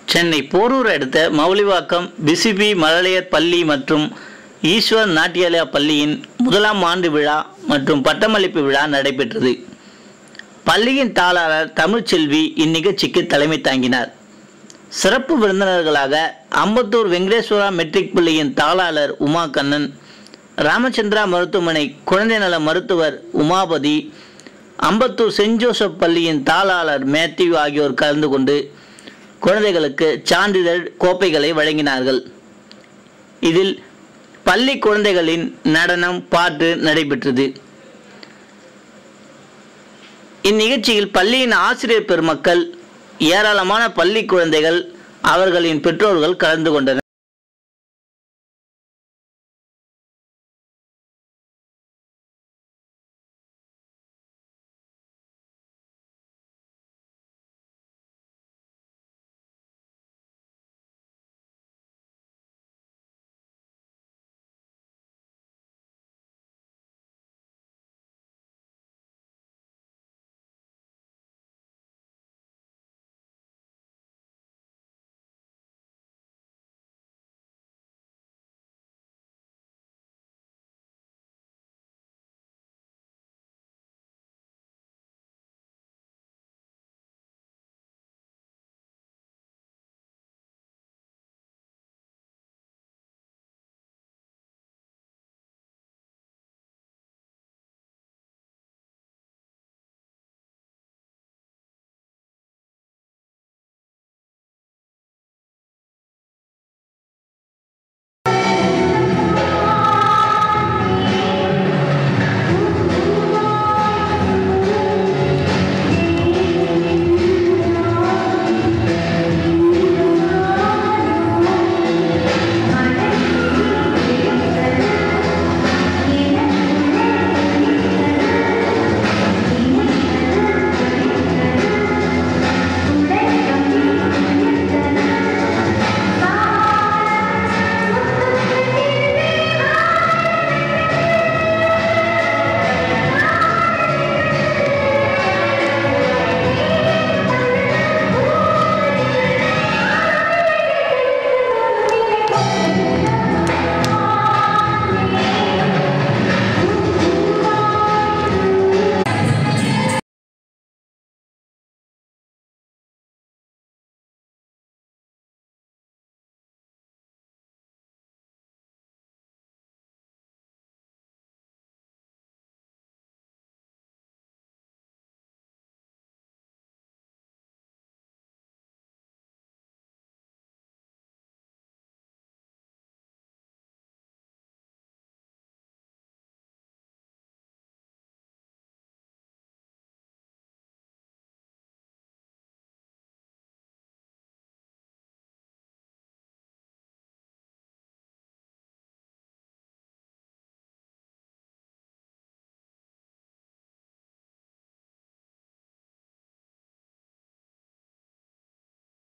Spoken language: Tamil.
சென்னை போரூர் அடுத்த மௌலிவாக்கம் பிசிபி மழலையர் பள்ளி மற்றும் ஈஸ்வர் நாட்டியாலயா பள்ளியின் முதலாம் ஆண்டு விழா மற்றும் பட்டமளிப்பு விழா நடைபெற்றது பள்ளியின் தாளாளர் தமிழ்ச்செல்வி இந்நிகழ்ச்சிக்கு தலைமை தாங்கினார் சிறப்பு விருந்தினர்களாக அம்பத்தூர் வெங்கடேஸ்வரா மெட்ரிக் பள்ளியின் தாளாளர் உமா கண்ணன் ராமச்சந்திரா மருத்துவமனை குழந்தை நல மருத்துவர் உமாபதி அம்பத்தூர் சென்ட் ஜோசப் பள்ளியின் தாளாளர் மேத்யூ ஆகியோர் கலந்து கொண்டு குழந்தைகளுக்கு சான்றிதழ் கோப்பைகளை வழங்கினார்கள் இதில் பள்ளி குழந்தைகளின் நடனம் பாட்டு நடைபெற்றது இந்நிகழ்ச்சியில் பள்ளியின் ஆசிரியர் பெருமக்கள் ஏராளமான பள்ளி குழந்தைகள் அவர்களின் பெற்றோர்கள் கலந்து கொண்டனர்